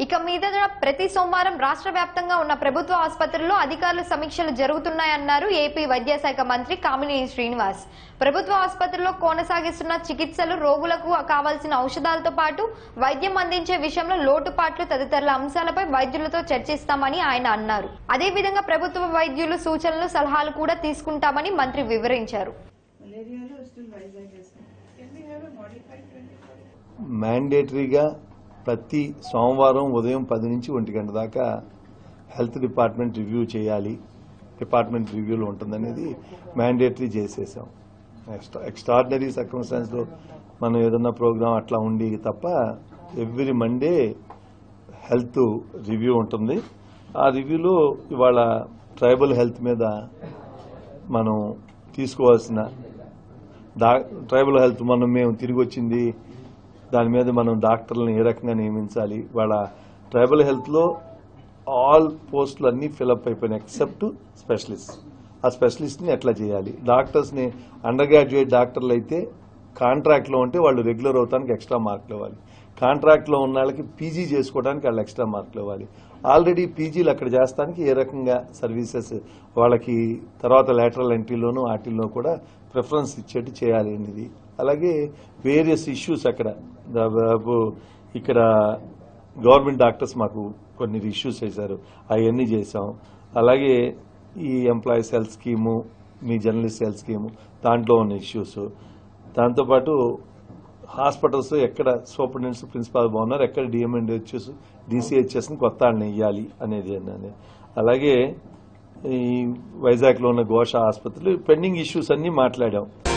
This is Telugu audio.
ఇక మీద ప్రతి సోమవారం రాష్ట్ర వ్యాప్తంగా ఉన్న ప్రభుత్వ ఆసుపత్రుల్లో అధికారుల సమీక్షలు జరుగుతున్నాయన్నారు ఏపీ విద్యాశాఖ మంత్రి కామినేని శ్రీనివాస్ ప్రభుత్వ ఆసుపత్రుల్లో కొనసాగిస్తున్న చికిత్సలు రోగులకు కావాల్సిన ఔషధాలతో పాటు వైద్యం అందించే విషయంలో లోటుపాట్లు తదితరుల అంశాలపై వైద్యులతో చర్చిస్తామని ఆయన అన్నారు అదేవిధంగా ప్రభుత్వ వైద్యులు సూచనలు సలహాలు కూడా తీసుకుంటామని మంత్రి వివరించారు Malaria still Vizag is. Can we have a modified 24? మ్యాండేటరీగా ప్రతి సోమవారం ఉదయం పది నుంచి ఒంటి గంట దాకా హెల్త్ డిపార్ట్మెంట్ రివ్యూ చేయాలి డిపార్ట్మెంట్ రివ్యూలో ఉంటుందనేది మ్యాండేటరీ చేసేసాం ఎక్స్ట్రా ఎక్స్ట్రాడినరీ సర్కమ్స్టాన్స్లో మనం ఏదన్నా ప్రోగ్రామ్ అట్లా ఉండి తప్ప ఎవ్రీ మండే హెల్త్ రివ్యూ ఉంటుంది ఆ రివ్యూలో ఇవాళ ట్రైబల్ హెల్త్ మీద మనం తీసుకోవాల్సిన డా ట్రైబల్ హెల్త్ మనం మేము తిరిగి వచ్చింది దాని మీద మనం డాక్టర్లను ఏ రకంగా నియమించాలి వాళ్ళ ట్రైబల్ హెల్త్లో ఆల్ పోస్టులు అన్నీ ఫిలప్ అయిపోయినాయి ఎక్సెప్ట్ స్పెషలిస్ట్ ఆ స్పెషలిస్ట్ని ఎట్లా చేయాలి డాక్టర్స్ని అండర్ గ్రాడ్యుయేట్ డాక్టర్లు అయితే కాంట్రాక్ట్లో ఉంటే వాళ్ళు రెగ్యులర్ అవడానికి ఎక్స్ట్రా మార్కులు ఇవ్వాలి కాంట్రాక్ట్లో ఉన్న వాళ్ళకి పీజీ చేసుకోవడానికి వాళ్ళు ఎక్స్ట్రా మార్కులు ఇవ్వాలి ఆల్రెడీ పీజీలు అక్కడ చేస్తానికి ఏ రకంగా సర్వీసెస్ వాళ్ళకి తర్వాత లేటరల్ ఎంట్రీలోనూ వాటిల్లో కూడా ప్రిఫరెన్స్ ఇచ్చేట్టు చేయాలి అనేది అలాగే వేరియస్ ఇష్యూస్ అక్కడ దాదాపు ఇక్కడ గవర్నమెంట్ డాక్టర్స్ మాకు కొన్ని ఇష్యూస్ చేశారు అవన్నీ చేసాం అలాగే ఈ ఎంప్లాయీస్ హెల్త్ స్కీము మీ జర్నలిస్ట్ హెల్త్ స్కీము దాంట్లో ఉన్న ఇష్యూస్ దాంతోపాటు హాస్పిటల్స్ ఎక్కడ సూపరింటెండెంట్స్ ప్రిన్సిపాల్ బాగున్నారు ఎక్కడ డిఎంఎండ్హెచ్ఎస్ డిసిహెచ్ఎస్ని కొత్త వాళ్ళని ఇవ్వాలి అనేది అన్నది అలాగే ఈ వైజాగ్లో ఉన్న ఘోష ఆసుపత్రులు పెండింగ్ ఇష్యూస్ అన్నీ మాట్లాడాం